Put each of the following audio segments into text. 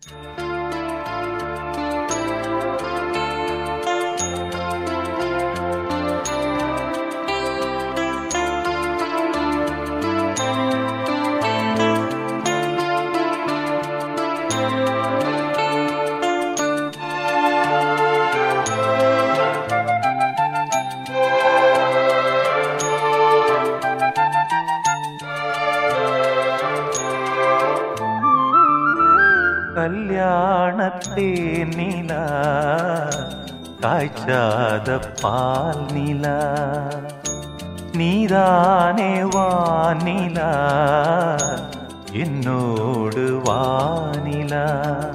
கல்யாணத்தே நிலா காய்ச்சாத பால் நிலா நீதானே வானிலா என்னோடு வானிலா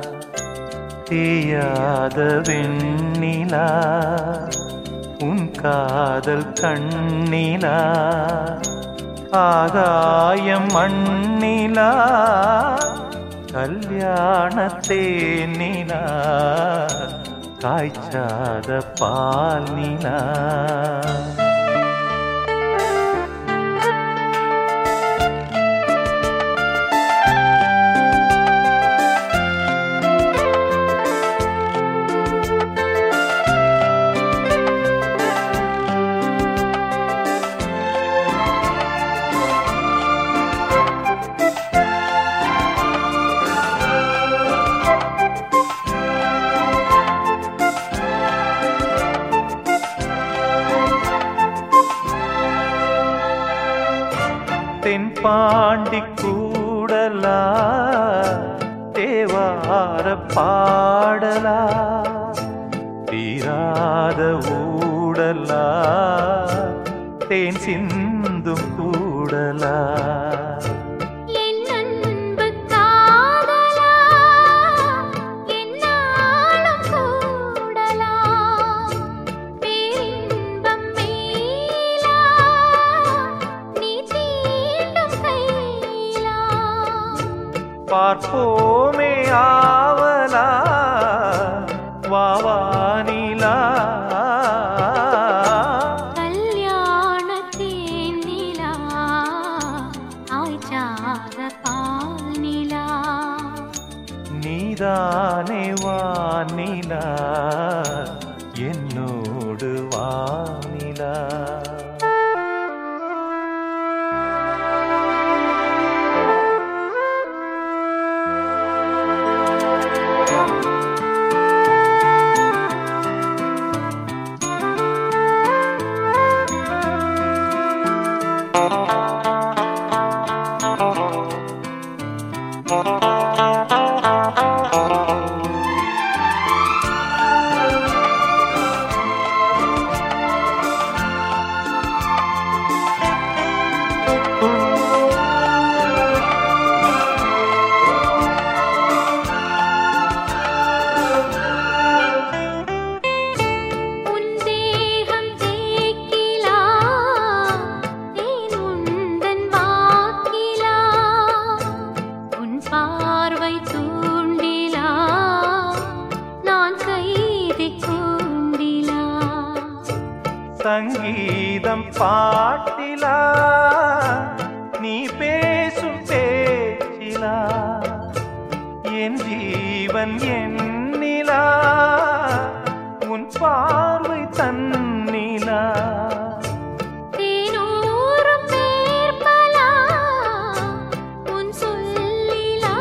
தேயாத வெண்ணிலா உன் காதல் கண்ணிலா ஆகாயம் மண்ணிலா கல்யாணத்தே நிலா காய்ச்சாத பால் நிலா தென்பாண்டி கூடலா தேவார பாடலா தீராத ஊடலா தேன் சிந்தும் கூடலா என் அன்பு காதலா என்னாலும் கூடலா பேரின்பம் மேலா நீ தீண்டும் கைலா பார்ப்போமே ஆவலா வாவானிலா கல்யாணத்தேன் நிலா ஆய்ச்சாத பால் நிலா நீதானே வானிலா என்னோடு வானிலா உன் தேகம் தேக்கிலா தேன் உந்தன் வாக்கிலா உன் பார்வை தூண்டிலா நான் கைதி கூண்டிலா சங்கீதம் பாட்டிலா நீ பேசும் பேச்சிலா என் ஜீவன் எண்ணிலா உன் பார்வை தன்னிலா தேனூரும் பேர்பலா உன் சொல்லிலா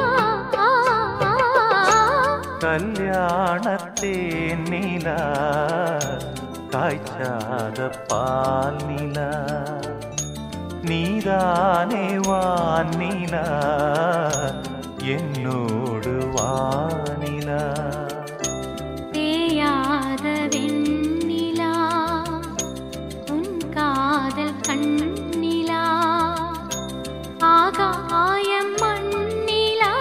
கல்யாணத்தே நிலா காய்ச்சாத பால் நிலா நீதானே வானிலா என்னோடு வானிலா தேயாத வெண்ணிலா உன் காதல் கண்ணிலா ஆகாயம் மண்ணிலா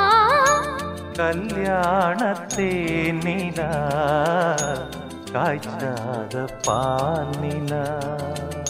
கல்யாணத்தே நிலா காய்ச்சாத பால் நிலா